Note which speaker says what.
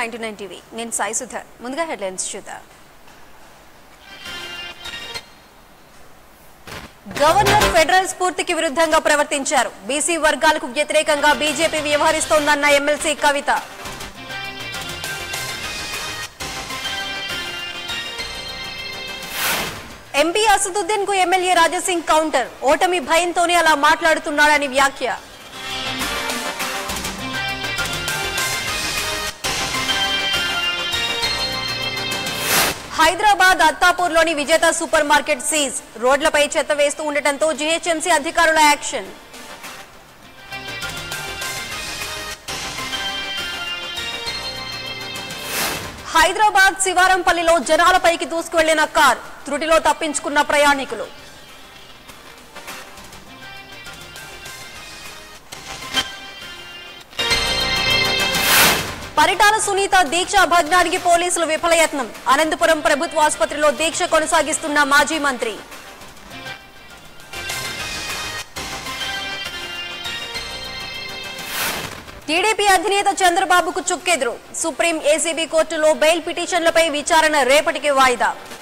Speaker 1: ninety nine TV నేను సాయి సుధర్ ముందుగా headlines చూద్దాం గవర్నర్ ఫెడరల్ స్ఫూర్తికి విరుద్ధంగా ప్రవర్తించారు బీసీ వర్గాలకు వ్యతిరేకంగా బీజేపీ వ్యవహరిస్తోందన్న ఎమ్మెల్సీ కవిత ఎంపీ అసదుద్దీన్ కు ఎమ్మెల్యే రాజాసింగ్ కౌంటర్ ఓటమి భయంతోనే అలా మాట్లాడుతున్నాడని వ్యాఖ్య హైదరాబాద్ అత్తాపూర్లోని విజేత సూపర్ మార్కెట్ సీజ్ రోడ్లపై చెత్త వేస్తూ ఉండటంతో జీహెచ్ఎంసీ అధికారుల యాక్షన్ హైదరాబాద్ శివారంపల్లిలో జనాలపైకి దూసుకువెళ్లిన కార్ త్రుటిలో తప్పించుకున్న ప్రయాణికులు పరిటాల సునీత దీక్ష భగ్నానికి పోలీసులు విఫలయత్నం అనంతపురం ప్రభుత్వ ఆసుపత్రిలో దీక్ష కొనసాగిస్తున్న మాజీ మంత్రి టీడీపీ అధినేత చంద్రబాబుకు చుక్కెదురు సుప్రీం ఏసీబీ కోర్టులో బెయిల్ పిటిషన్లపై విచారణ రేపటికి వాయిదా